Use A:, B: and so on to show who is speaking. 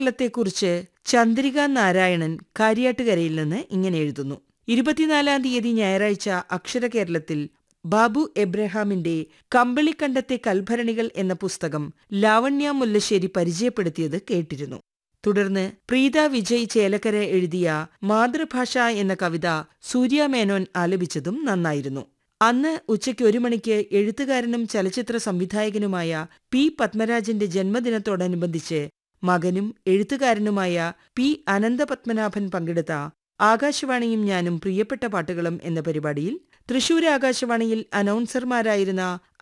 A: കേരളത്തെക്കുറിച്ച് ചന്ദ്രിക നാരായണൻ കാര്യാട്ടുകരയിൽ നിന്ന് ഇങ്ങനെ എഴുതുന്നു ഇരുപത്തിനാലാം തീയതി ഞായറാഴ്ച അക്ഷര കേരളത്തിൽ ബാബു എബ്രഹാമിന്റെ കമ്പിളിക്കണ്ടത്തെ കൽഭരണികൾ എന്ന പുസ്തകം ലാവണ്യ മുല്ലശ്ശേരി പരിചയപ്പെടുത്തിയത് കേട്ടിരുന്നു തുടർന്ന് പ്രീത വിജയ് ചേലക്കര എഴുതിയ മാതൃഭാഷ എന്ന കവിത സൂര്യ മേനോൻ ആലപിച്ചതും നന്നായിരുന്നു അന്ന് ഉച്ചയ്ക്ക് ഒരു മണിക്ക് എഴുത്തുകാരനും ചലച്ചിത്ര സംവിധായകനുമായ പി പത്മരാജന്റെ ജന്മദിനത്തോടനുബന്ധിച്ച് മകനും എഴുത്തുകാരനുമായ പി അനന്തപത്മനാഭൻ പങ്കെടുത്ത ആകാശവാണിയും ഞാനും പ്രിയപ്പെട്ട പാട്ടുകളും എന്ന പരിപാടിയിൽ തൃശൂർ ആകാശവാണിയിൽ അനൗൺസർമാരായിരുന്ന